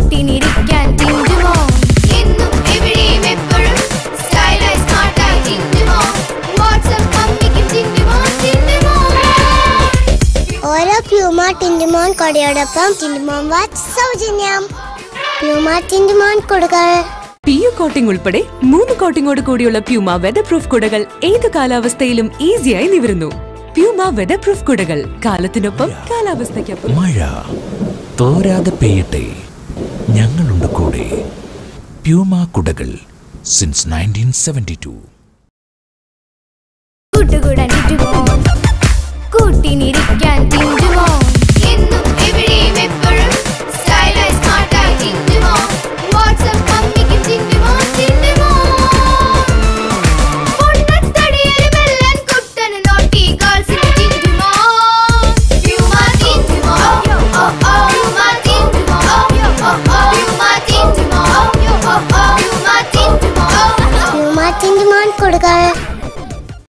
കൂട്ടിനിരിക്കാൻ ടിൻറ്റുമോ എന്നും എവിടെയും എപ്പോഴും സ്റ്റൈലായി സ്മാർട്ടായി ടിൻറ്റുമോ വാട്സ്ആപ്പ് മമ്മിക്കും ടിൻറ്റുമോ ടിൻറ്റുമോ ഓരോ പ്യൂമ ടിൻറ്റുമോൻ കൊടയോടൊപ്പം ടിൻറ്റുമോൻ വാച്ച് സൗജന്യം പ്യൂമ ടിൻറ്റുമോൻ കൊടുകൾ പി യു കോട്ടിംഗ് ഉൾപ്പെടെ മൂന്ന് കോട്ടിംഗോട് കൂടിയുള്ള പ്യൂമ വെതർ പ്രൂഫ് കുടകൾ ഏത് കാലാവസ്ഥയിലും ഈസിയായി നിവരുന്നു പ്യൂമ വെതർ പ്രൂഫ് കുടകൾ കാലത്തിനൊപ്പം കാലാവസ്ഥയ്ക്കൊപ്പം മഴ തോരാതെ പെയ്യട്ടെ ഞങ്ങളുണ്ട് കൂടെ പ്യൂമ കുടകൾ സിൻസ് നയൻറ്റീൻ സെവൻറ്റി ടു കൂട്ടുകൂടാൻ ടിൻറ്റുമോ കൂട്ടിനിരിക്കാൻ ടിൻറ്റുമോ എന്നും എവിടെയും എപ്പോഴും സ്റ്റൈലായി സ്മാർട്ടായി ടിൻറ്റുമോ വാട്സ്ആപ്പ് മമ്മിക്കും ടിൻറ്റുമോ ടിൻറ്റുമോ പൊണ്ണത്തടിയിൽ വെള്ളൻ കുട്ടന് നോട്ടി ഗേൾസിന് ടിൻറ്റുമോ പ്യൂമ ടിൻറ്റുമോ ഓ ഓ പ്യൂമ ടിൻറ്റുമോ ഓ ഓ പ്യൂമ ടിൻറ്റുമോ ഓ ഓ പ്യൂമ ടിൻറ്റുമോ പ്യൂമ ടിൻറ്റുമോൻ കൊടുകൾ